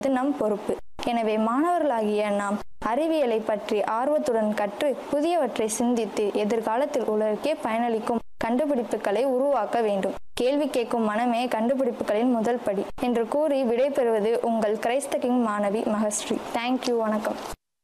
இது நம் பொறுப்பு எனவே மாணவர்களாகிய நாம் அறிவியலை பற்றி ஆர்வத்துடன் கற்று புதியவற்றை சிந்தித்து எதிர்காலத்தில் உலகிற்கே பயனளிக்கும் கண்டுபிடிப்புகளை உருவாக்க வேண்டும் கேள்வி கேட்கும் மனமே கண்டுபிடிப்புகளின் முதல் படி என்று கூறி விடைபெறுவது உங்கள் கிரைஸ்த கிங் மாணவி மகஸ்ரீ தேங்க்யூ வணக்கம்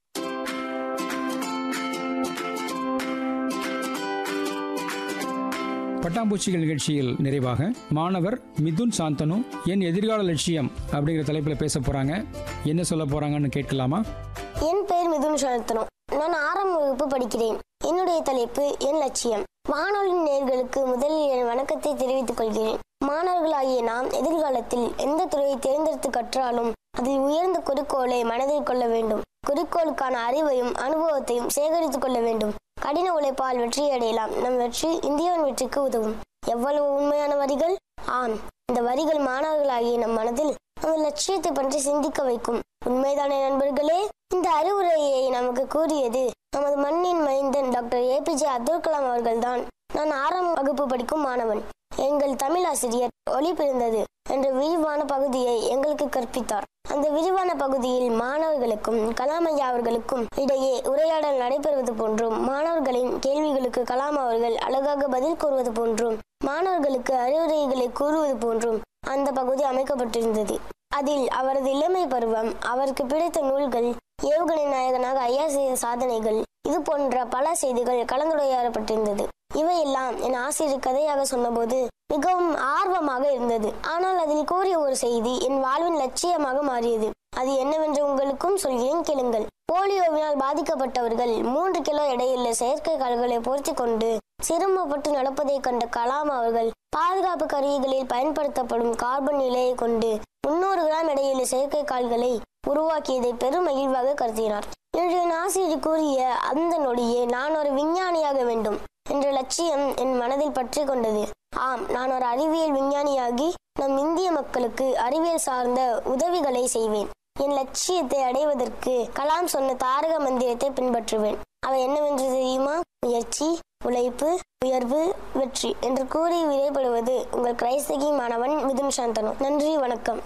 பட்டாம்பூச்சிகள் நிகழ்ச்சியில் நிறைவாக மாணவர் மிதுன் சாந்தனு என் எதிர்கால லட்சியம் அப்படிங்கிற தலைப்பில் பேச போறாங்க என்ன சொல்ல போறாங்கன்னு கேட்கலாமா என் பெயர் மிதுன் சனத்தனு நான் ஆறாம் வகுப்பு படிக்கிறேன் என்னுடைய தலைப்பு என் லட்சியம் வானொலி நேர்களுக்கு முதலில் என் வணக்கத்தை தெரிவித்துக் கொள்கிறேன் மாணவர்களாகிய நாம் எதிர்காலத்தில் எந்த துறையை தேர்ந்தெடுத்து கற்றாலும் அதில் உயர்ந்த குறிக்கோளை மனதில் கொள்ள வேண்டும் குறிக்கோளுக்கான அறிவையும் அனுபவத்தையும் சேகரித்துக் கொள்ள வேண்டும் கடின உழைப்பால் வெற்றி அடையலாம் நம் வெற்றி இந்தியாவின் வெற்றிக்கு உதவும் எவ்வளவு உண்மையான வரிகள் ஆம் இந்த வரிகள் மாணவர்களாகிய நம் மனதில் நமது லட்சியத்தை பற்றி சிந்திக்க வைக்கும் உண்மைதானே நண்பர்களே இந்த அறிவுரையை நமக்கு கூறியது நமது மண்ணின் மைந்தன் டாக்டர் ஏபிஜே அப்துல் கலாம் அவர்கள்தான் நான் ஆறாம் வகுப்பு படிக்கும் மாணவன் எங்கள் தமிழ் ஆசிரியர் ஒளி பிறந்தது என்ற விரிவான பகுதியை எங்களுக்கு கற்பித்தார் அந்த விரிவான பகுதியில் மாணவர்களுக்கும் கலாம் ஐயா அவர்களுக்கும் இடையே உரையாடல் நடைபெறுவது போன்றும் மாணவர்களின் கேள்விகளுக்கு கலாம் அவர்கள் அழகாக பதில் கூறுவது போன்றும் மாணவர்களுக்கு அறிவுரைகளை கூறுவது போன்றும் அந்த பகுதி அமைக்கப்பட்டிருந்தது அதில் அவரது இளமை பருவம் அவருக்கு பிடித்த நூல்கள் ஏவுகணை நாயகனாக ஐயா செய்த சாதனைகள் இது போன்ற பல செய்திகள் கலந்துரையாடப்பட்டிருந்தது இவையெல்லாம் என் ஆசிரியர் கதையாக சொன்னபோது மிகவும் ஆர்வமாக இருந்தது ஆனால் அதில் கூறிய ஒரு செய்தி என் வாழ்வின் லட்சியமாக மாறியது அது என்னவென்று உங்களுக்கும் சொல்கிறேன் கேளுங்கள் போலியோவினால் பாதிக்கப்பட்டவர்கள் மூன்று கிலோ எடையுள்ள செயற்கை கால்களை பொருத்தி கொண்டு சிரமப்பட்டு நடப்பதை கண்ட கலாம் அவர்கள் பாதுகாப்பு கருவிகளில் பயன்படுத்தப்படும் கார்பன் நிலையை கொண்டு முன்னூறு கிராம் எடையுள்ள செயற்கை கால்களை உருவாக்கியதை பெரும் மகிழ்வாக கருதினார் இன்று என் ஆசிரியர் கூறிய அந்த நொடியே நான் ஒரு விஞ்ஞானியாக வேண்டும் என்ற லட்சியம் என் மனதில் பற்றி கொண்டது ஆம் நான் ஒரு அறிவியல் விஞ்ஞானியாகி நம் இந்திய மக்களுக்கு அறிவியல் சார்ந்த உதவிகளை செய்வேன் என் லட்சியத்தை அடைவதற்கு கலாம் சொன்ன தாரக மந்திரத்தை பின்பற்றுவேன் அவை என்னவென்று தெரியுமா முயற்சி உழைப்பு உயர்வு வெற்றி என்று கூறி விடைபடுவது உங்கள் கிரைஸ்தகி மாணவன் மிதுன் சாந்தனு நன்றி வணக்கம்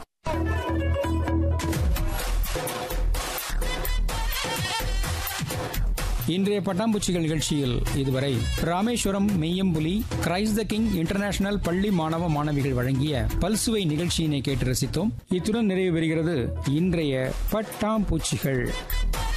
இன்றைய பட்டாம்பூச்சிகள் நிகழ்ச்சியில் இதுவரை Rameswaram Meiyampuli Christ the King international பள்ளி மாணவ மாணவிகள் வழங்கிய பல்சுவை நிகழ்ச்சியினை கேட்டு ரசித்தோம் இத்துடன் நிறைவு பெறுகிறது இன்றைய பட்டாம்பூச்சிகள்